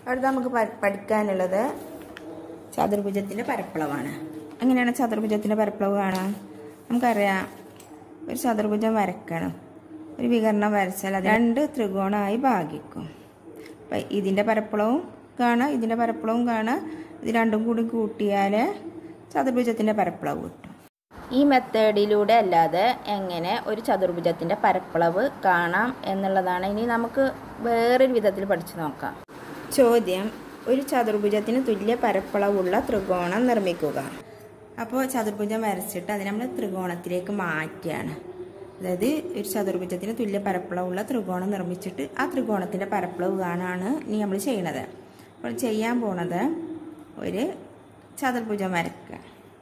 അടുത്ത നമുക്ക് പ- പഠിക്കാനുള്ളത് ചതുർഭുജത്തിൻ്റെ പരപ്പളവാണ് എങ്ങനെയാണ് ചതുർഭുജത്തിൻ്റെ പരപ്പളവ് കാണാം നമുക്കറിയാം ഒരു ചതുർഭുജം വരക്കണം ഒരു വികരണം വരച്ചാൽ അത് രണ്ട് ത്രികോണമായി ഭാഗിക്കും അപ്പം ഇതിൻ്റെ പരപ്പളവും കാണാം ഇതിൻ്റെ പരപ്പളവും കാണാം ഇത് രണ്ടും കൂടി കൂട്ടിയാൽ ചതുർഭുജത്തിൻ്റെ പരപ്പളവ് കിട്ടും ഈ മെത്തേഡിലൂടെ അല്ലാതെ എങ്ങനെ ഒരു ചതുർഭുജത്തിൻ്റെ പരപ്പളവ് കാണാം എന്നുള്ളതാണ് ഇനി നമുക്ക് വേറൊരു വിധത്തിൽ പഠിച്ചു നോക്കാം ചോദ്യം ഒരു ചതുർഭുജത്തിന് തുല്യ പരപ്പളവുള്ള ത്രികോണം നിർമ്മിക്കുക അപ്പോൾ ചതുർഭുജം വരച്ചിട്ട് അതിനെ നമ്മൾ ത്രികോണത്തിലേക്ക് മാറ്റുകയാണ് അതായത് ഒരു ചതുർഭുജത്തിന് തുല്യ പരപ്പളവുള്ള ത്രികോണം നിർമ്മിച്ചിട്ട് ആ ത്രികോണത്തിൻ്റെ പരപ്പളവ് കാണാണ് ഇനി നമ്മൾ ചെയ്യണത് അപ്പോൾ ചെയ്യാൻ പോണത് ഒരു ചതുർഭുജം വരയ്ക്കുക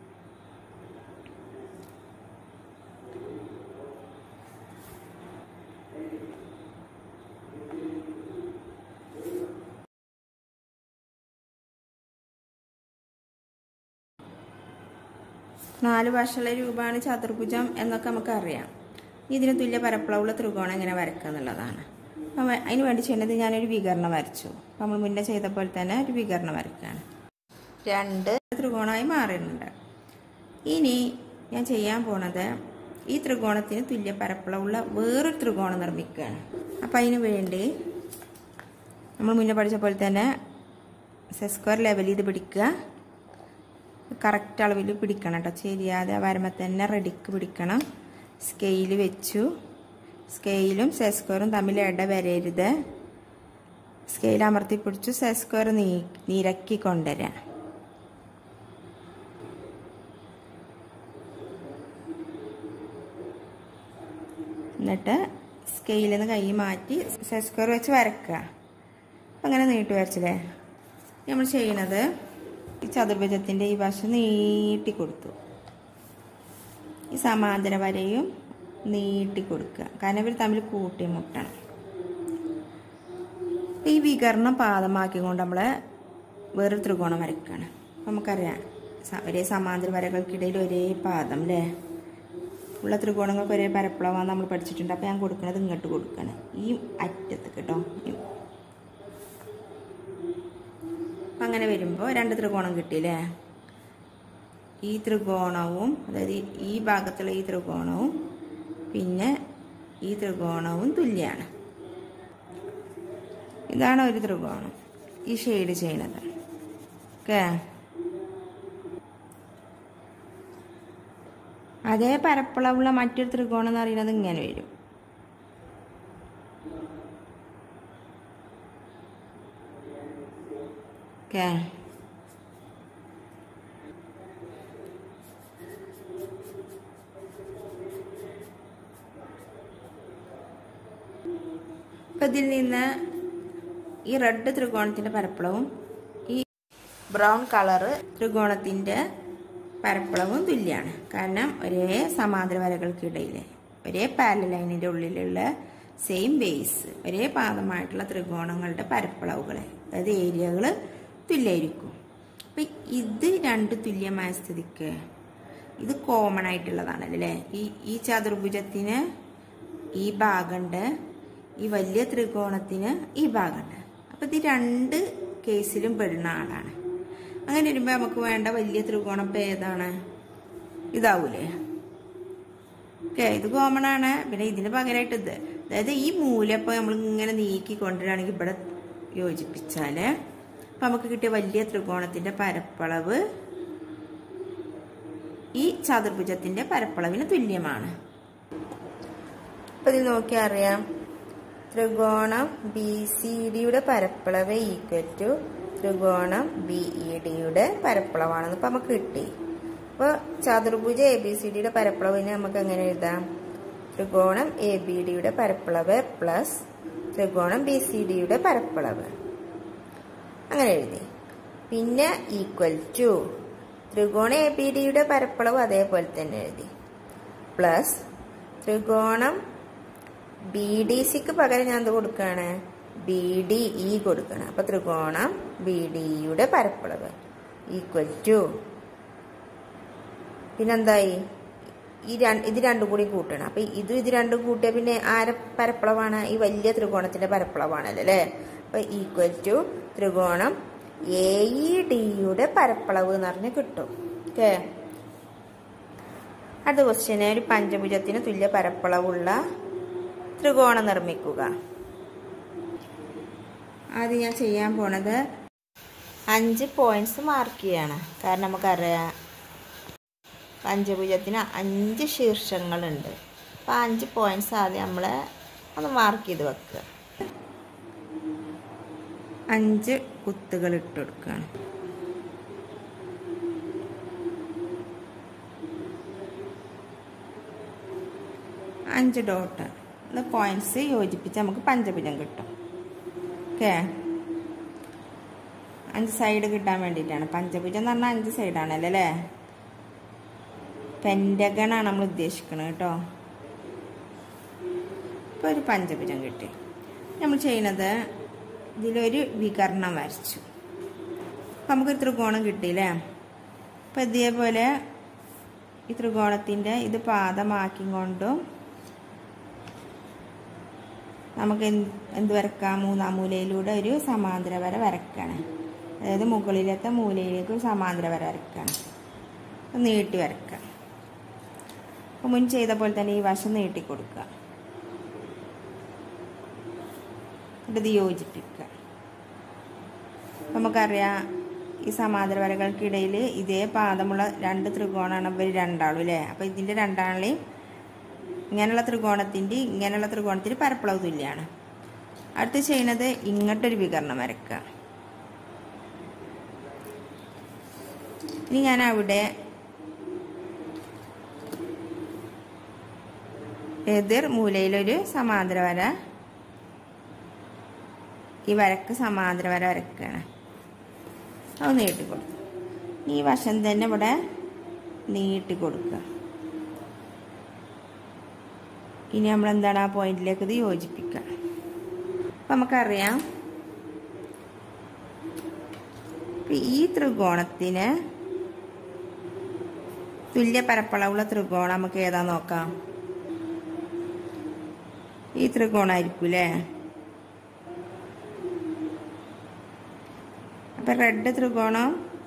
നാല് ഭാഷയുള്ള രൂപമാണ് ചതുർഭുജം എന്നൊക്കെ നമുക്ക് അറിയാം ഇതിന് തുല്യ പരപ്പളവുള്ള ത്രികോണം എങ്ങനെ വരക്കുക എന്നുള്ളതാണ് അപ്പം അതിന് വേണ്ടി ചെയ്യുന്നത് ഞാനൊരു വികരണം വരച്ചു അപ്പം നമ്മൾ മുന്നേ ചെയ്ത പോലെ തന്നെ ഒരു വികരണം വരയ്ക്കുകയാണ് രണ്ട് ത്രികോണമായി മാറിയിട്ടുണ്ട് ഇനി ഞാൻ ചെയ്യാൻ പോണത് ഈ ത്രികോണത്തിന് തുല്യ പരപ്പളവുള്ള വേറൊരു ത്രികോണം നിർമ്മിക്കുകയാണ് അപ്പം അതിന് വേണ്ടി നമ്മൾ മുന്നേ പഠിച്ച പോലെ തന്നെ സെസ്ക്വയർ ലെവൽ ചെയ്ത് പിടിക്കുക കറക്റ്റ് അളവിൽ പിടിക്കണം കേട്ടോ ചെരിയാതെ വരമ്പ തന്നെ റെഡിക്ക് പിടിക്കണം സ്കെയിൽ വെച്ചു സ്കെയിലും സെസ്ക്വയറും തമ്മിൽ ഇട വരരുത് സ്കെയിൽ അമർത്തി പിടിച്ചു സെസ്ക്വയർ നീ നിരക്കി കൊണ്ടുവരാൻ എന്നിട്ട് സ്കെയിലിൽ നിന്ന് കൈ മാറ്റി സെസ്ക്വയർ വെച്ച് വരക്കുക അപ്പം അങ്ങനെ നീട്ടി വരച്ചില്ലേ നമ്മൾ ചെയ്യണത് ഈ ചതുർഭുജത്തിൻ്റെ ഈ വശം നീട്ടി കൊടുത്തു ഈ സമാന്തര വരയും നീട്ടി കൊടുക്കുക കാരണം ഇവർ തമ്മിൽ കൂട്ടിമുട്ടണം ഈ വികരണം പാദമാക്കിക്കൊണ്ട് നമ്മൾ വേറൊരു ത്രികോണം വരയ്ക്കുകയാണ് നമുക്കറിയാം സ- ഒരേ സമാന്തര വരകൾക്കിടയിൽ ഒരേ പാദം അല്ലേ ഉള്ള ത്രികോണങ്ങൾക്ക് ഒരേ പരപ്പളവാണ് നമ്മൾ പഠിച്ചിട്ടുണ്ട് അപ്പോൾ ഞാൻ കൊടുക്കുന്നത് ഇങ്ങോട്ട് കൊടുക്കണം ഈ അറ്റത്ത് കേട്ടോ ഈ അപ്പം അങ്ങനെ വരുമ്പോൾ രണ്ട് ത്രികോണം കിട്ടിയില്ലേ ഈ ത്രികോണവും അതായത് ഈ ഭാഗത്തുള്ള ഈ ത്രികോണവും പിന്നെ ഈ ത്രികോണവും തുല്യമാണ് ഇതാണ് ഒരു ത്രികോണം ഈ ഷെയ്ഡ് ചെയ്യണത് ഓക്കെ അതേ പരപ്പളവുള്ള മറ്റൊരു ത്രികോണം എന്ന് പറയുന്നത് ഇങ്ങനെ വരും ഓക്കെ അപ്പം ഇതിൽ നിന്ന് ഈ റെഡ് ത്രികോണത്തിൻ്റെ പരപ്പളവും ഈ ബ്രൗൺ കളറ് ത്രികോണത്തിൻ്റെ പരപ്പളവും തുല്യമാണ് കാരണം ഒരേ സമാന്തര വരകൾക്കിടയിൽ ഒരേ പാരല ലൈനിൻ്റെ ഉള്ളിലുള്ള സെയിം ബേസ് ഒരേ പാദമായിട്ടുള്ള ത്രികോണങ്ങളുടെ പരപ്പളവുകൾ അതായത് ഏരിയകൾ തുല്യമായിരിക്കും അപ്പം ഇത് രണ്ട് തുല്യമായ സ്ഥിതിക്ക് ഇത് കോമൺ ആയിട്ടുള്ളതാണല്ലോ അല്ലേ ഈ ഈ ചതുർഭുജത്തിന് ഈ ഭാഗമുണ്ട് ഈ വലിയ ത്രികോണത്തിന് ഈ ഭാഗമുണ്ട് അപ്പം ഇത് രണ്ട് കേസിലും പെടുന്ന ആളാണ് അങ്ങനെ വരുമ്പോൾ നമുക്ക് വേണ്ട വലിയ ത്രികോണം ഇപ്പം ഏതാണ് ഇതാവൂലേ ഓക്കെ ഇത് കോമൺ ആണ് പിന്നെ ഇതിന് പകരമായിട്ട് ഇത് അതായത് ഈ മൂല ഇപ്പോൾ നമ്മൾ ഇങ്ങനെ നീക്കി കൊണ്ടുവരികയാണെങ്കിൽ ഇവിടെ യോജിപ്പിച്ചാൽ അപ്പം നമുക്ക് കിട്ടിയ വലിയ ത്രികോണത്തിൻ്റെ പരപ്പളവ് ഈ ചതുർഭുജത്തിൻ്റെ പരപ്പളവിന് തുല്യമാണ് അപ്പം ഇത് നോക്കിയാൽ അറിയാം ത്രികോണം ബി സി ഡിയുടെ പരപ്പളവ് ഈക്വൽ ടു ത്രികോണം ബി ഇ ഡിയുടെ പരപ്പളവാണെന്ന് ഇപ്പം നമുക്ക് കിട്ടി അപ്പോൾ ചതുർഭുജ എ ബി സി ഡിയുടെ പരപ്പളവിന് നമുക്ക് എങ്ങനെ എഴുതാം ത്രികോണം എ ബി ഡിയുടെ പരപ്പളവ് പ്ലസ് ത്രികോണം ബി സി ഡിയുടെ പരപ്പളവ് അങ്ങനെ എഴുതി പിന്നെ ഈക്വൽ ടു ത്രികോണം എ ബി ഡിയുടെ പരപ്പളവ് അതേപോലെ തന്നെ എഴുതി പ്ലസ് ത്രികോണം ബി ഡി സിക്ക് പകരം ഞാൻ എന്ത് കൊടുക്കുകയാണ് ബി ഡി ഇ കൊടുക്കണം അപ്പൊ ത്രികോണം ബി ഡിയുടെ പരപ്പളവ് ഈക്വൽ ടു പിന്നെന്തായി ഈ രണ്ട് ഇത് രണ്ടും കൂടി കൂട്ടണം അപ്പൊ ഇത് ഇത് രണ്ടും കൂട്ടിയ പിന്നെ ആരെ പരപ്പളവാണ് ഈ വലിയ ത്രികോണത്തിന്റെ പരപ്പളവാണല്ലോ അല്ലേ അപ്പോൾ ഈക്വൽ ടു ത്രികോണം എ ഇ ഡിയുടെ പരപ്പളവ് എന്ന് പറഞ്ഞ് കിട്ടും ഓക്കെ അടുത്ത ക്വസ്റ്റ്യന് ഒരു പഞ്ചഭുജത്തിന് തുല്യ പരപ്പളവുള്ള ത്രികോണം നിർമ്മിക്കുക ആദ്യം ഞാൻ ചെയ്യാൻ പോണത് അഞ്ച് പോയിന്റ്സ് മാർക്ക് ചെയ്യാണ് കാരണം നമുക്കറിയാം പഞ്ചഭുജത്തിന് അഞ്ച് ശീർഷങ്ങളുണ്ട് അപ്പോൾ അഞ്ച് പോയിന്റ്സ് ആദ്യം നമ്മൾ ഒന്ന് മാർക്ക് ചെയ്ത് വെക്കുക അഞ്ച് കുത്തുകൾ ഇട്ട് കൊടുക്കുകയാണ് അഞ്ച് ഡോട്ട് ഇത് പോയിന്റ്സ് യോജിപ്പിച്ച് നമുക്ക് പഞ്ചഭുജം കിട്ടും ഓക്കെ അഞ്ച് സൈഡ് കിട്ടാൻ വേണ്ടിയിട്ടാണ് പഞ്ചഭുജം എന്ന് പറഞ്ഞാൽ അഞ്ച് സൈഡാണല്ലോ അല്ലേ പെൻഡഗണാണ് നമ്മൾ ഉദ്ദേശിക്കുന്നത് കേട്ടോ ഇപ്പോൾ ഒരു പഞ്ചഭുജം കിട്ടി നമ്മൾ ചെയ്യുന്നത് ഇതിലൊരു വികരണം വരച്ചു അപ്പം നമുക്കൊരു ത്രികോണം കിട്ടിയില്ലേ അപ്പം ഇതേപോലെ ഈ ത്രികോണത്തിൻ്റെ ഇത് പാദമാക്കി കൊണ്ടും നമുക്ക് എന്ത് എന്ത് വരക്കാം മൂന്നാം മൂലയിലൂടെ ഒരു സമാന്തര വര വരക്കണം അതായത് മുകളിലത്തെ മൂലയിലേക്ക് ഒരു സമാന്തര വര വരക്കണം നീട്ടി വരക്കുക അപ്പോൾ മുൻ ചെയ്ത പോലെ തന്നെ ഈ വശം നീട്ടി കൊടുക്കുക ഇത് യോജിപ്പിക്കുക നമുക്കറിയാം ഈ സമാന്തര വരകൾക്കിടയിൽ ഇതേ പാദമുള്ള രണ്ട് ത്രികോണമാണ് ഇവർ രണ്ടാളും അല്ലേ അപ്പോൾ ഇതിൻ്റെ രണ്ടാളെയും ഇങ്ങനെയുള്ള ത്രികോണത്തിൻ്റെ ഇങ്ങനെയുള്ള ത്രികോണത്തിന് പരപ്പളവ് തുല്യമാണ് അടുത്ത് ചെയ്യുന്നത് ഇങ്ങോട്ടൊരു വികരണം വരക്കുക ഇനി ഞാൻ അവിടെ എതിർ മൂലയിലൊരു സമാന്തര വര ഈ വരക്ക് സമാന്തര വര വരക്കുകയാണ് അത് നീട്ടി കൊടുക്കും ഈ വശം തന്നെ ഇവിടെ നീട്ടി കൊടുക്കുക ഇനി നമ്മൾ എന്താണ് ആ പോയിന്റിലേക്ക് ഇത് യോജിപ്പിക്കുക അപ്പം നമുക്കറിയാം ഈ ത്രികോണത്തിന് തുല്യ പരപ്പളവുള്ള ത്രികോണം നമുക്ക് ഏതാ നോക്കാം ഈ ത്രികോണമായിരിക്കും അല്ലേ അപ്പം റെഡ് ത്രികോണം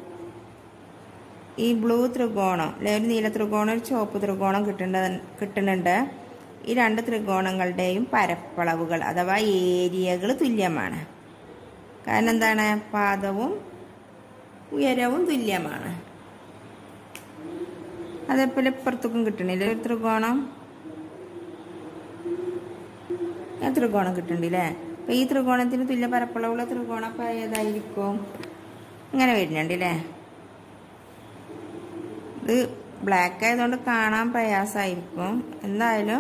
ഈ ബ്ലൂ ത്രികോണം അല്ലെ ഒരു നീല ത്രികോണം ഒരു ചുവപ്പ് ത്രികോണം കിട്ടേണ്ട കിട്ടുന്നുണ്ട് ഈ രണ്ട് ത്രികോണങ്ങളുടെയും പരപ്പളവുകൾ അഥവാ ഏരിയകൾ തുല്യമാണ് കാരണം എന്താണ് പാദവും ഉയരവും തുല്യമാണ് അതേപോലെ ഇപ്പുറത്തേക്കും കിട്ടണില്ലേ ഒരു ത്രികോണം ത്രികോണം കിട്ടണ്ടില്ലേ അപ്പൊ ഈ ത്രികോണത്തിന് തുല്യ പരപ്പളവുള്ള ത്രികോണം അപ്പൊ ഏതായിരിക്കും ഇങ്ങനെ വരുന്നുണ്ട് അല്ലേ ഇത് ബ്ലാക്ക് ആയതുകൊണ്ട് കാണാൻ പ്രയാസമായിരിക്കും എന്തായാലും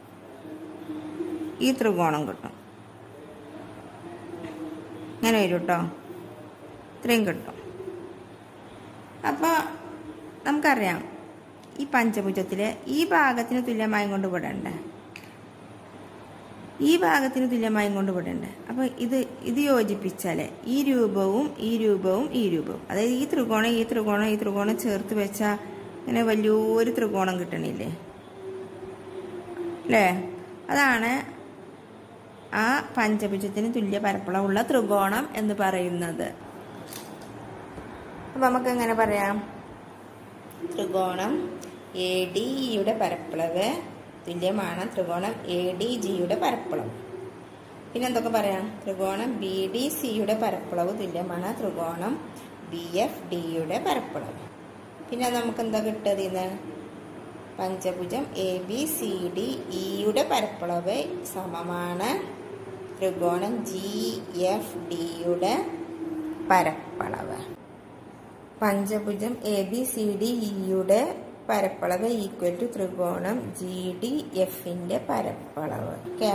ഈ ത്രികോണം കിട്ടും ഇങ്ങനെ വരും കേട്ടോ ഇത്രയും കിട്ടും അപ്പോൾ നമുക്കറിയാം ഈ പഞ്ചഭുജത്തിലെ ഈ ഭാഗത്തിന് തുല്യമായും കൊണ്ട് വിടണ്ടേ ഈ ഭാഗത്തിന് തുല്യമായും കൊണ്ട് വിടണ്ടേ അപ്പോൾ ഇത് ഇത് യോജിപ്പിച്ചാലേ ഈ രൂപവും ഈ രൂപവും ഈ രൂപവും അതായത് ഈ ത്രികോണം ഈ ത്രികോണം ഈ ത്രികോണം ചേർത്ത് വെച്ചാൽ ഇങ്ങനെ വലിയൊരു ത്രികോണം കിട്ടണില്ലേ അല്ലേ അതാണ് ആ പഞ്ചഭുജത്തിന് തുല്യ പരപ്പളവുള്ള ത്രികോണം എന്ന് പറയുന്നത് അപ്പം നമുക്ക് എങ്ങനെ പറയാം ത്രികോണം എ ഡി ഇയുടെ പരപ്പളവ് തുല്യമാണ് ത്രികോണം എ ഡി ജിയുടെ പരപ്പളവ് പിന്നെ എന്തൊക്കെ പറയാം ത്രികോണം ബി ഡി സിയുടെ പരപ്പളവ് തുല്യമാണ് ത്രികോണം ബി എഫ് ഡിയുടെ പരപ്പളവ് പിന്നെ നമുക്ക് എന്താ കിട്ടത് ഇന്ന് പഞ്ചഭുജം എ ബി സി ഡി ഇയുടെ പരപ്പളവ് സമമാണ് ത്രികോണം ജി എഫ് ഡിയുടെ പരപ്പളവ് പഞ്ചഭുജം എ ബി സി ഡി ഇയുടെ പരപ്പളവ് ഈക്വൽ ടു ത്രികോണം ജി ഡി എഫിന്റെ പരപ്പളവ് ഓക്കെ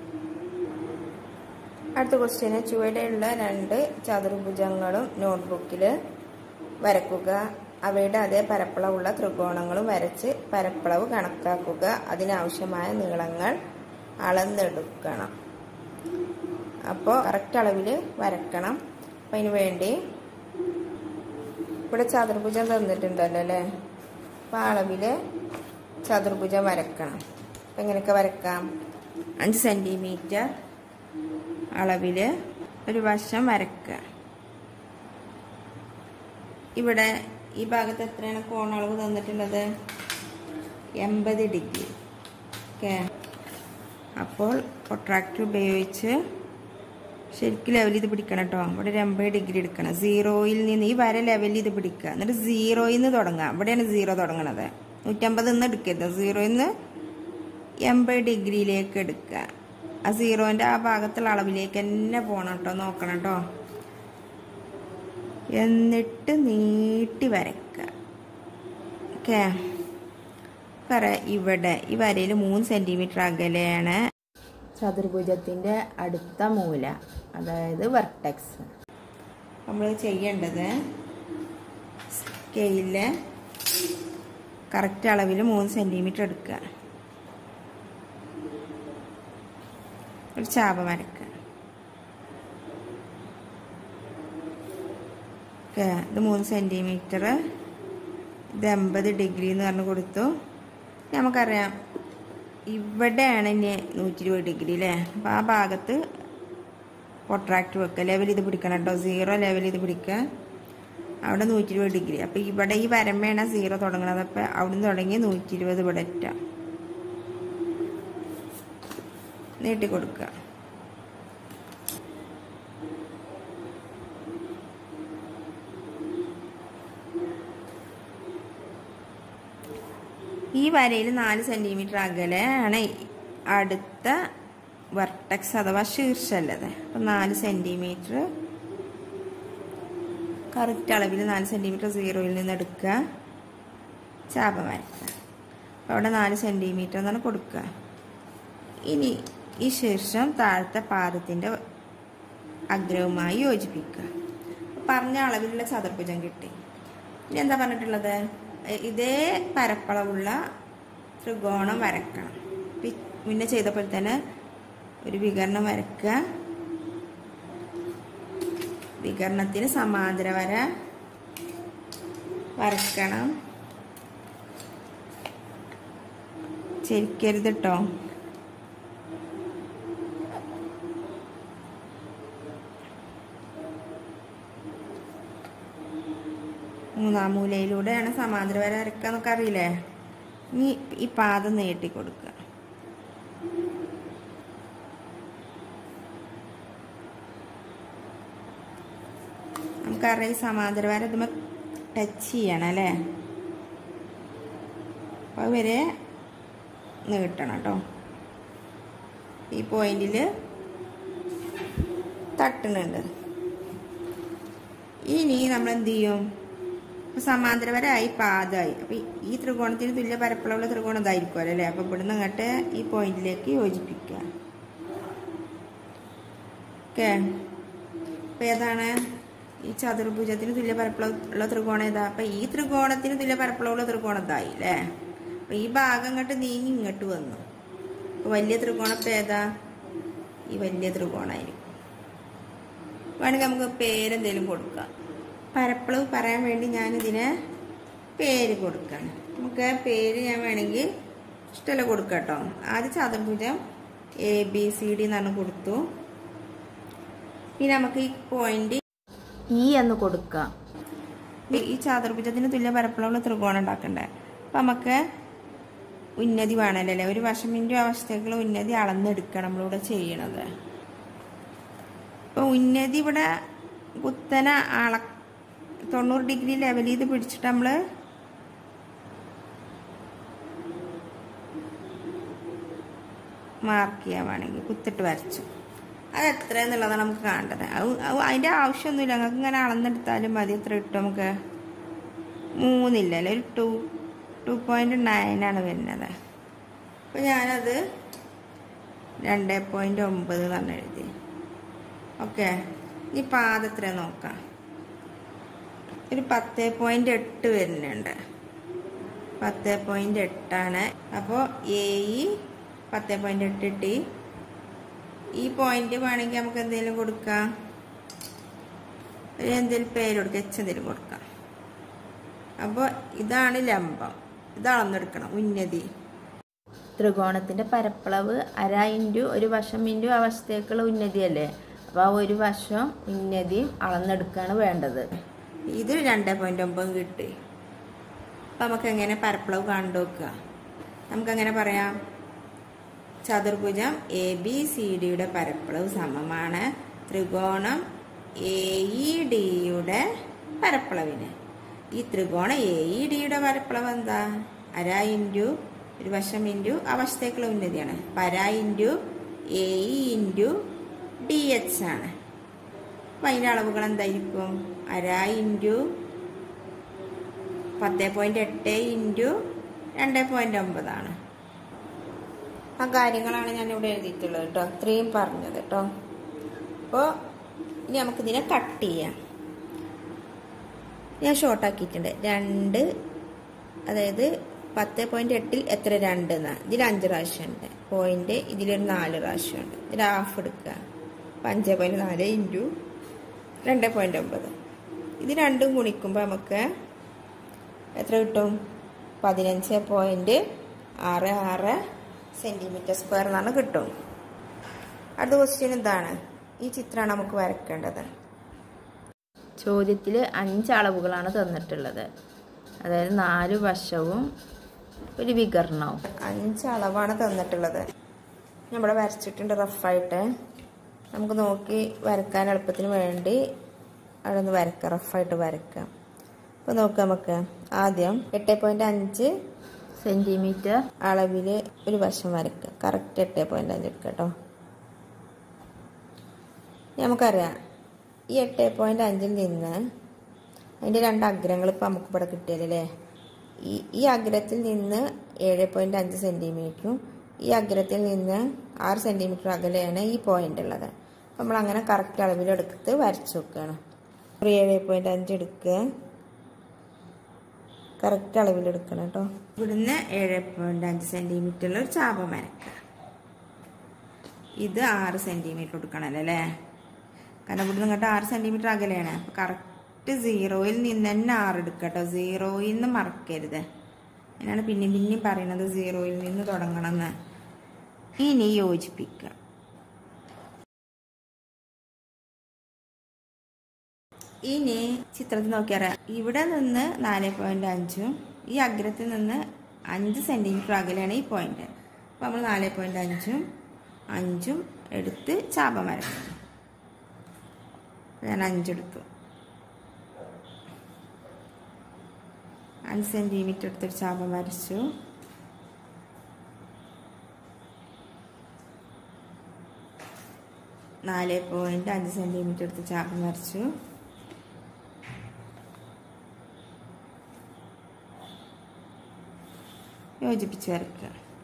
അടുത്ത ക്വസ്റ്റ്യന് ചുവടെയുള്ള രണ്ട് ചതുർഭുജങ്ങളും നോട്ട്ബുക്കിൽ വരക്കുക അവയുടെ അതേ പരപ്പളവുള്ള ത്രികോണങ്ങളും വരച്ച് പരപ്പളവ് കണക്കാക്കുക അതിനാവശ്യമായ നീളങ്ങൾ അളന്നെടുക്കണം അപ്പോൾ കറക്റ്റ് അളവിൽ വരക്കണം അപ്പം അതിന് വേണ്ടി ഇവിടെ ചതുർഭുജം തന്നിട്ടുണ്ടല്ലോ അല്ലേ അപ്പം ആ അളവിൽ ചതുർഭുജം വരക്കണം അപ്പം എങ്ങനെയൊക്കെ വരക്കാം അഞ്ച് സെൻറ്റിമീറ്റർ അളവിൽ ഒരു വശം വരക്കുക ഇവിടെ ഈ ഭാഗത്ത് എത്രയാണ് കോണളവ് തന്നിട്ടുള്ളത് എൺപത് ഡിഗ്രി ഓക്കെ അപ്പോൾ പ്രൊട്രാക്ടർ ഉപയോഗിച്ച് ശരിക്കും ലെവൽ ഇത് പിടിക്കണം കേട്ടോ ഇവിടെ ഒരു എൺപത് ഡിഗ്രി എടുക്കണം സീറോയിൽ നിന്ന് ഈ വര ലെവലിൽ ഇത് പിടിക്കുക എന്നിട്ട് സീറോയിൽ നിന്ന് തുടങ്ങാം ഇവിടെയാണ് സീറോ തുടങ്ങണത് നൂറ്റമ്പത് നിന്ന് എടുക്കരുത് സീറോയിൽ നിന്ന് എൺപത് ഡിഗ്രിയിലേക്ക് എടുക്കുക ആ സീറോൻ്റെ ആ ഭാഗത്തുള്ള അളവിലേക്ക് തന്നെ പോകണം കേട്ടോ നോക്കണം കേട്ടോ എന്നിട്ട് നീട്ടി വരയ്ക്കുക ഓക്കെ പറ ഇവിടെ ഈ വരയിൽ മൂന്ന് സെൻറ്റിമീറ്റർ അകലെയാണ് ചതുർഭുജത്തിൻ്റെ അടുത്ത മൂല അതായത് വെർട്ടെക്സ് നമ്മൾ ചെയ്യേണ്ടത് സ്കെയിലിൽ കറക്റ്റ് അളവിൽ മൂന്ന് സെൻറ്റിമീറ്റർ എടുക്കുക ഒരു ചാപ വരക്കുക ഓക്കെ ഇത് മൂന്ന് സെൻറ്റിമീറ്റർ ഇത് എൺപത് ഡിഗ്രി എന്ന് പറഞ്ഞ് കൊടുത്തു നമുക്കറിയാം ഇവിടെയാണ് ഇനി നൂറ്റി ഇരുപത് ഡിഗ്രി അല്ലേ അപ്പോൾ ആ ഭാഗത്ത് പൊട്രാക്ട് വെക്കുക ലെവൽ ഇത് പിടിക്കണം കേട്ടോ സീറോ ലെവൽ ഇത് പിടിക്കുക അവിടെ നൂറ്റി ഇരുപത് ഡിഗ്രി അപ്പോൾ ഇവിടെ ഈ വരമ്പയാണ് സീറോ തുടങ്ങണത് അപ്പോൾ അവിടെ നിന്ന് തുടങ്ങി നൂറ്റി ഇരുപത് ഇവിടെ എറ്റാം നീട്ടി കൊടുക്കുക ഈ വരയിൽ നാല് സെൻറ്റിമീറ്റർ അകലെയാണ് അടുത്ത വെർട്ടക്സ് അഥവാ ശീർഷല്ലത് അപ്പം നാല് സെൻറ്റിമീറ്റർ കറക്റ്റ് അളവിൽ നാല് സെൻറ്റിമീറ്റർ സീറോയിൽ നിന്ന് എടുക്കുക ചാപ വരയ്ക്കുക അപ്പോൾ അവിടെ നാല് സെൻറ്റിമീറ്റർ എന്നാണ് കൊടുക്കുക ഇനി ഈ ശീർഷം താഴത്തെ പാദത്തിൻ്റെ അഗ്രവുമായി യോജിപ്പിക്കുക പറഞ്ഞ അളവിലുള്ള ചതുർഭുജം കിട്ടി ഇനി എന്താ പറഞ്ഞിട്ടുള്ളത് ഇതേ പരപ്പളവുള്ള ത്രികോണം വരക്കണം മുന്നേ ചെയ്തപ്പോൾ തന്നെ ഒരു വികരണം വരക്കുക വികരണത്തിന് സമാന്തര വര വരക്കണം ചെരിക്കരുത് കേട്ടോ മൂന്നാം മൂലയിലൂടെയാണ് സമാന്തര വര വരക്കുക എന്നൊക്കെ അറിയില്ലേ ഇനി ഈ പാദം നീട്ടി കൊടുക്കുക നമുക്കറിയാം ഈ സമാന്തര വര ഇതുമ്മ ടച്ച് ചെയ്യണം അല്ലേ അപ്പോൾ വരെ നീട്ടണം കേട്ടോ ഈ പോയിന്റിൽ തട്ടുന്നുണ്ട് ഇനി നമ്മൾ എന്ത് ചെയ്യും അപ്പോൾ സമാന്തരപരമായി പാദമായി അപ്പോൾ ഈ ത്രികോണത്തിന് തുല്യ പരപ്പളവുള്ള ത്രികോണം ഇതായിരിക്കുമല്ലോ അല്ലേ അപ്പോൾ ഇവിടുന്ന് അങ്ങോട്ട് ഈ പോയിന്റിലേക്ക് യോജിപ്പിക്കുക ഓക്കെ അപ്പോൾ ഏതാണ് ഈ ചതുർഭുജത്തിന് തുല്യ പരപ്പളവുള്ള ത്രികോണം ഏതാ അപ്പം ഈ ത്രികോണത്തിന് തുല്യ പരപ്പളവുള്ള ത്രികോണം ഇതായി അല്ലേ അപ്പം ഈ ഭാഗം അങ്ങോട്ട് നീങ്ങി ഇങ്ങോട്ട് വന്നു അപ്പോൾ വലിയ ത്രികോണം ഇപ്പം ഏതാ ഈ വലിയ ത്രികോണമായിരിക്കും വേണമെങ്കിൽ നമുക്ക് പേരെന്തെങ്കിലും കൊടുക്കാം പരപ്പളവ് പറയാൻ വേണ്ടി ഞാനിതിന് പേര് കൊടുക്കണം നമുക്ക് പേര് ഞാൻ വേണമെങ്കിൽ ഇഷ്ടമല്ല കൊടുക്കാം കേട്ടോ ആദ്യം ചതുർഭുജം എ ബി സി ഡി എന്നാണ് കൊടുത്തു പിന്നെ നമുക്ക് ഈ പോയിന്റ് ഇ എന്ന് കൊടുക്കാം ഈ ചതുർഭുജത്തിന് തുല്യ പരപ്പളവുള്ള ത്രികോണം ഉണ്ടാക്കണ്ടേ അപ്പം നമുക്ക് ഉന്നതി വേണമല്ലോ അല്ലേ ഒരു വശമിൻ്റെ അവസ്ഥകൾ ഉന്നതി അളന്നെടുക്കണം നമ്മളിവിടെ ചെയ്യണത് അപ്പോൾ ഉന്നതി ഇവിടെ കുത്തന അള തൊണ്ണൂറ് ഡിഗ്രി ലെവൽ ചെയ്ത് പിടിച്ചിട്ട് നമ്മൾ മാർക്ക് ചെയ്യാൻ വേണമെങ്കിൽ കുത്തിട്ട് വരച്ചു അത് എത്ര എന്നുള്ളതാണ് നമുക്ക് കാണേണ്ടത് അത് അതിൻ്റെ ആവശ്യമൊന്നുമില്ല ഞങ്ങൾക്ക് ഇങ്ങനെ അളന്നെടുത്താലും മതി എത്ര കിട്ടും നമുക്ക് മൂന്നില്ല അല്ലേ ഒരു ടു ടു പോയിൻറ്റ് നയനാണ് വരുന്നത് അപ്പോൾ ഞാനത് രണ്ട് പോയിൻറ്റ് ഒമ്പത് എന്നാണ് എഴുതി ഓക്കെ ഇനി പാദത്ര നോക്കാം ഒരു പത്ത് പോയിന്റ് എട്ട് വരുന്നുണ്ട് പത്ത് പോയിന്റ് എട്ടാണ് അപ്പോൾ എ ഇ പത്ത് പോയിന്റ് എട്ട് ഇട്ടി ഈ പോയിന്റ് വേണമെങ്കിൽ നമുക്ക് എന്തെങ്കിലും കൊടുക്കാം ഒരു എന്തെങ്കിലും പേര് കൊടുക്കാം എച്ച് എന്തെങ്കിലും കൊടുക്കാം അപ്പോൾ ഇതാണ് ലംബം ഇത് അളന്നെടുക്കണം ഉന്നതി ത്രികോണത്തിന്റെ പരപ്പളവ് അര ഇൻറ്റു ഒരു വശം ഇൻറ്റു അവസ്ഥത്തേക്കുള്ള ഉന്നതിയല്ലേ അപ്പോൾ ആ ഒരു വശം ഉന്നതിയും അളന്നെടുക്കുകയാണ് വേണ്ടത് ഇത് രണ്ട് പോയിന്റ് ഒമ്പത് കിട്ടി അപ്പം നമുക്ക് എങ്ങനെ പരപ്പളവ് കണ്ടു നോക്കുക നമുക്കെങ്ങനെ പറയാം ചതുർഭുജം എ ബി സി ഡിയുടെ പരപ്പളവ് സമമാണ് ത്രികോണം എ ഇ ഡിയുടെ പരപ്പളവിന് ഈ ത്രികോണം എ ഇ ഡിയുടെ പരപ്പളവ് എന്താ അര ഇൻറ്റു ഒരു വശം ഇൻറ്റു ആ വശത്തേക്കുള്ള ഉന്നതിയാണ് അപ്പം അര into A E into D H ആണ് അപ്പം അതിൻ്റെ അളവുകൾ എന്തായിരിക്കും അര ഇൻറ്റു പത്ത് പോയിന്റ് എട്ട് ഇൻറ്റു രണ്ട് പോയിന്റ് ഒമ്പതാണ് ആ കാര്യങ്ങളാണ് ഞാൻ ഇവിടെ എഴുതിയിട്ടുള്ളത് കേട്ടോ അത്രയും പറഞ്ഞത് കേട്ടോ അപ്പോൾ ഇനി നമുക്കിതിനെ കട്ട് ചെയ്യാം ഞാൻ ഷോർട്ടാക്കിയിട്ടുണ്ട് രണ്ട് അതായത് പത്ത് പോയിന്റ് എട്ടിൽ എത്ര രണ്ട് എന്നാ ഇതിൽ അഞ്ച് പ്രാവശ്യം ഉണ്ട് പോയിന്റ് ഇതിലൊരു നാല് പ്രാവശ്യം ഉണ്ട് ഇതിൽ ഹാഫ് എടുക്കുക അപ്പം അഞ്ച് പോയിന്റ് നാല് ഇൻറ്റു രണ്ട് പോയിന്റ് ഒമ്പത് ഇത് രണ്ടും ഗുണിക്കുമ്പോൾ നമുക്ക് എത്ര കിട്ടും പതിനഞ്ച് പോയിന്റ് ആറ് ആറ് സെൻറ്റിമീറ്റർ സ്ക്വയർ എന്നാണ് കിട്ടും അടുത്ത ക്വസ്റ്റ്യൻ ഇതാണ് ഈ ചിത്രമാണ് നമുക്ക് വരയ്ക്കേണ്ടത് ചോദ്യത്തിൽ അഞ്ച് അളവുകളാണ് തന്നിട്ടുള്ളത് അതായത് നാല് വശവും ഒരു വികരണവും അഞ്ച് അളവാണ് തന്നിട്ടുള്ളത് നമ്മുടെ വരച്ചിട്ടുണ്ട് റഫായിട്ട് നമുക്ക് നോക്കി വരക്കാൻ എളുപ്പത്തിന് വേണ്ടി അവിടെ ഒന്ന് വരക്കാം റഫായിട്ട് വരക്കാം അപ്പോൾ നോക്കാം നമുക്ക് ആദ്യം എട്ട് പോയിന്റ് അഞ്ച് സെൻറ്റിമീറ്റർ അളവിൽ ഒരു വശം വരക്കുക കറക്റ്റ് എട്ട് പോയിന്റ് അഞ്ച് എടുക്കുക കേട്ടോ നമുക്കറിയാം ഈ എട്ട് പോയിന്റ് അഞ്ചിൽ നിന്ന് അതിൻ്റെ രണ്ട് അഗ്രങ്ങൾ ഇപ്പം നമുക്ക് ഇവിടെ കിട്ടിയല്ലേ ഈ ഈ അഗ്രത്തിൽ നിന്ന് ഏഴ് പോയിന്റ് അഞ്ച് സെൻറ്റിമീറ്ററും ഈ അഗ്രത്തിൽ നിന്ന് ആറ് സെൻറ്റിമീറ്റർ അകലെയാണ് ഈ പോയിന്റ് ഉള്ളത് അപ്പം നമ്മൾ അങ്ങനെ കറക്റ്റ് അളവിലെടുത്ത് വരച്ചു വെക്കുകയാണ് ഒരു ഏഴ് പോയിന്റ് അഞ്ച് എടുക്കുക കറക്റ്റ് അളവിലെടുക്കണം കേട്ടോ ഇവിടുന്ന് ഏഴ് പോയിന്റ് അഞ്ച് സെൻറ്റിമീറ്ററിൽ ഒരു ചാപം വരക്കുക ഇത് ആറ് സെൻറ്റിമീറ്റർ എടുക്കണമല്ലോ അല്ലേ കാരണം ഇവിടുന്ന് ഇങ്ങോട്ട് ആറ് സെൻറ്റിമീറ്റർ അകലെയാണ് അപ്പോൾ കറക്റ്റ് സീറോയിൽ നിന്ന് തന്നെ ആറ് എടുക്കുക കേട്ടോ സീറോയിൽ നിന്ന് മറക്കരുത് അതിനാണ് പിന്നെയും പിന്നെയും പറയുന്നത് സീറോയിൽ നിന്ന് തുടങ്ങണമെന്ന് ഇനി യോജിപ്പിക്കുക ഇനി ചിത്രത്തിൽ നോക്കിയാൽ ഇവിടെ നിന്ന് നാല് പോയിന്റ് അഞ്ചും ഈ അഗ്രത്തിൽ നിന്ന് അഞ്ച് സെൻറ്റിമീറ്റർ അകലെയാണ് ഈ പോയിന്റ് അപ്പോൾ നമ്മൾ നാല് പോയിന്റ് അഞ്ചും അഞ്ചും എടുത്ത് ചാപം വരയ്ക്കണം ഞാൻ അഞ്ചെടുത്തു അഞ്ച് സെൻറ്റിമീറ്റർ എടുത്തൊരു ചാപം വരച്ചു നാല് പോയിന്റ് അഞ്ച് സെൻറ്റിമീറ്റർ എടുത്ത് ചാപം വരച്ചു യോജിപ്പിച്ച് വരയ്ക്കുക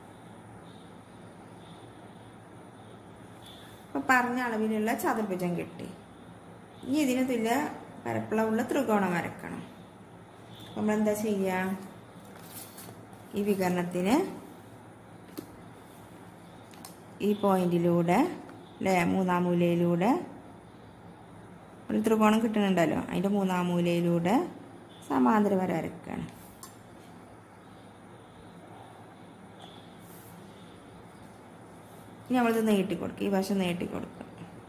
അപ്പോൾ പറഞ്ഞ അളവിലുള്ള ചതുർഭുജം കിട്ടി ഇനി ഇതിന് തുല്യ പരപ്പളവുള്ള ത്രികോണം വരക്കണം അപ്പോൾ നമ്മൾ എന്താ ചെയ്യുക ഈ വികരണത്തിന് ഈ പോയിന്റിലൂടെ അല്ലേ മൂന്നാം മൂലയിലൂടെ ഒരു ത്രികോണം കിട്ടുന്നുണ്ടല്ലോ അതിൻ്റെ മൂന്നാം മൂലയിലൂടെ സമാന്തര വര വരയ്ക്കുകയാണ് ഇനി നമ്മളിത് നീട്ടി കൊടുക്കുക ഈ വശം നീട്ടി കൊടുക്കുക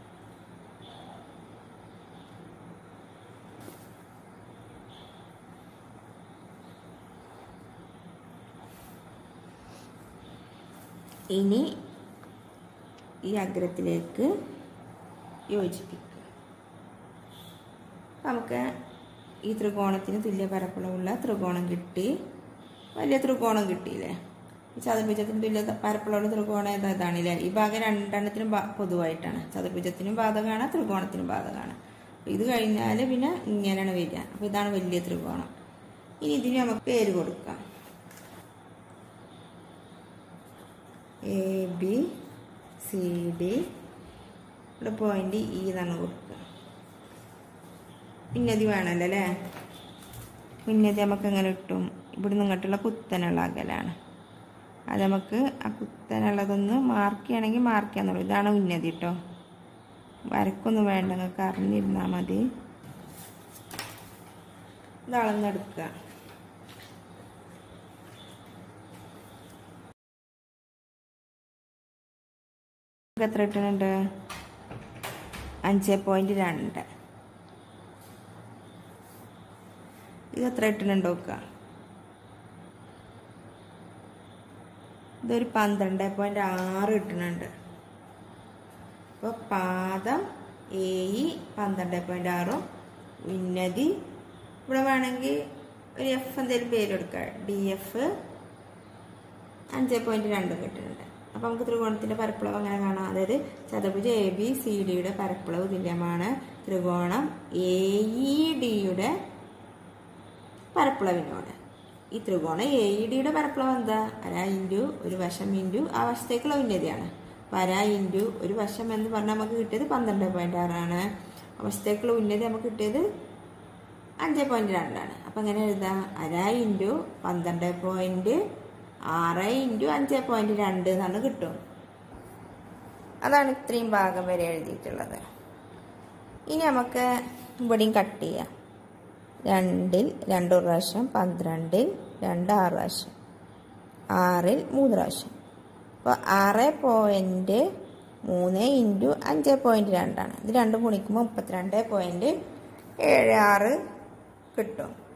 ഇനി ഈ അഗ്രത്തിലേക്ക് യോജിപ്പിക്കുക നമുക്ക് ഈ ത്രികോണത്തിന് തുല്യ പരപ്പളവുള്ള ത്രികോണം കിട്ടി വലിയ ത്രികോണം കിട്ടിയില്ലേ ഈ ചതുർഭുജത്തിന് തുല്യ പരപ്പളവുള്ള ത്രികോണം ഏതാ ഇതാണല്ലേ ഈ ഭാഗം രണ്ടെണ്ണത്തിനും ബാ- പൊതുവായിട്ടാണ് ചതുർഭുജത്തിനും ബാധകമാണ് ത്രികോണത്തിനും ബാധകമാണ് അപ്പോൾ ഇത് കഴിഞ്ഞാൽ പിന്നെ ഇങ്ങനെയാണ് വരിക അപ്പോൾ ഇതാണ് വലിയ ത്രികോണം ഇനി ഇതിന് നമുക്ക് പേര് കൊടുക്കാം എ ബി സി ഡി ഇവിടെ പോയിന്റ് ഇ എന്നാണ് കൊടുക്കുക ഉന്നതി വേണമല്ലോ അല്ലേ ഉന്നതി നമുക്ക് എങ്ങനെ കിട്ടും ഇവിടുന്ന് ഇങ്ങോട്ടുള്ള കുത്തനുള്ള അകലാണ് അത് നമുക്ക് ആ കുത്തനുള്ളതൊന്ന് മാർക്ക് ചെയ്യണമെങ്കിൽ മാർക്ക് ചെയ്യാന്നുള്ളൂ ഇതാണ് ഉന്നതി കേട്ടോ വരക്കൊന്നും വേണ്ട നിങ്ങൾക്ക് അറിഞ്ഞിരുന്നാൽ മതി ഇത് അളന്നെടുക്കുക നമുക്ക് എത്ര കിട്ടുന്നുണ്ട് അഞ്ച് പോയിന്റ് രണ്ട് ഇത് എത്ര ഇട്ടിട്ടുണ്ടോ നോക്കുക ഇതൊരു പന്ത്രണ്ട് പോയിന്റ് ആറ് ഇട്ടുന്നുണ്ട് അപ്പോൾ പാദം എ ഇ പന്ത്രണ്ട് പോയിന്റ് ആറും ഉന്നതി ഇവിടെ വേണമെങ്കിൽ ഒരു എഫ് എന്തെങ്കിലും പേര് കൊടുക്കുക ഡി എഫ് അഞ്ച് പോയിന്റ് രണ്ടും കിട്ടുന്നുണ്ട് അപ്പോൾ നമുക്ക് ത്രികോണത്തിന്റെ പരപ്പളവ് അങ്ങനെ കാണാം അതായത് ചതുർഭുജ എ ബി സി ഡിയുടെ പരപ്പളവ് തുല്യമാണ് ത്രികോണം എ ഇ ഡിയുടെ പരപ്പളവിനോട് ഈ ത്രികോണം എ ഇ ഡിയുടെ പരപ്പളവ് എന്താ അര ഇൻറ്റു ഒരു വശം ഇൻറ്റു ആ വശത്തേക്കുള്ള ഉന്നതിയാണ് അപ്പോൾ അര ഇൻറ്റു ഒരു വശം എന്ന് പറഞ്ഞാൽ നമുക്ക് കിട്ടിയത് പന്ത്രണ്ട് പോയിന്റ് ആറാണ് ആ വശത്തേക്കുള്ള ഉന്നതി നമുക്ക് കിട്ടിയത് അഞ്ച് പോയിന്റ് രണ്ടാണ് അപ്പം എങ്ങനെ എഴുതാം അര ഇൻറ്റു പന്ത്രണ്ട് പോയിന്റ് ആറ് ഇൻറ്റു അഞ്ച് പോയിന്റ് രണ്ട് എന്നാണ് കിട്ടും അതാണ് ഇത്രയും ഭാഗം വരെ എഴുതിയിട്ടുള്ളത് ഇനി നമുക്ക് ഇവിടെയും കട്ട് ചെയ്യാം രണ്ടിൽ രണ്ട് പ്രാവശ്യം പന്ത്രണ്ടിൽ രണ്ട് ആറ് പ്രാവശ്യം ആറിൽ മൂന്ന് പ്രാവശ്യം അപ്പോൾ ആറ് പോയിൻറ്റ് മൂന്ന് ഇൻറ്റു അഞ്ച് പോയിൻറ്റ് രണ്ടാണ് ഇത് രണ്ടും ഗുണിക്കുമ്പോൾ മുപ്പത്തിരണ്ട് പോയിൻറ്റ് ഏഴ് ആറ് കിട്ടും